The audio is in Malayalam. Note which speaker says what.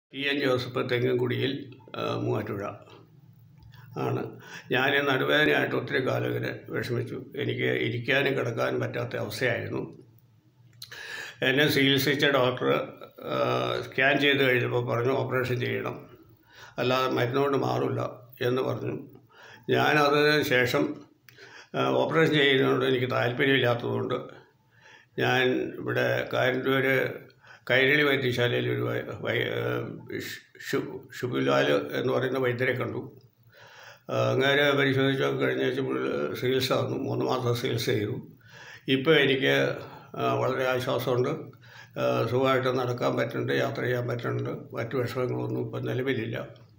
Speaker 1: ടി എൻ ജോസഫ് തെങ്ങൻകുടിയിൽ ആ, മൂവാറ്റുപുഴ ആണ് ഞാൻ നടുവേദനയായിട്ട് ഒത്തിരി കാലം ഇങ്ങനെ വിഷമിച്ചു എനിക്ക് ഇരിക്കാനും കിടക്കാനും പറ്റാത്ത അവസ്ഥയായിരുന്നു എന്നെ ചികിത്സിച്ച ഡോക്ടർ ആ, സ്കാൻ ചെയ്ത് കഴിഞ്ഞപ്പോൾ പറഞ്ഞു ഓപ്പറേഷൻ ചെയ്യണം അല്ലാതെ മരുന്നുകൊണ്ട് മാറില്ല എന്ന് പറഞ്ഞു ഞാനതിന് ശേഷം ആ, ഓപ്പറേഷൻ ചെയ്യുന്നതുകൊണ്ട് എനിക്ക് താല്പര്യമില്ലാത്തതുകൊണ്ട് ഞാൻ ഇവിടെ കാരന്തൂര് കൈരളി വൈദ്യശാലയിൽ ഒരു വൈ- വൈ- ഷു- ഷു- ഷുബുലാൽ എന്ന് പറയുന്ന വൈദ്യരെ കണ്ടു ആ, അങ്ങനെ പരിശോധിച്ചൊക്കെ കഴിഞ്ഞ ആഴ്ച ചികിത്സ വന്നു മൂന്ന് മാസം ചികിത്സ ചെയ്തു ഇപ്പോൾ എനിക്ക് ആ, വളരെ ആശ്വാസമുണ്ട് ആ, സുഖമായിട്ട് നടക്കാൻ പറ്റുന്നുണ്ട് യാത്ര ചെയ്യാൻ പറ്റുന്നുണ്ട് മറ്റു വിഷമങ്ങളൊന്നും ഇപ്പം നിലവിലില്ല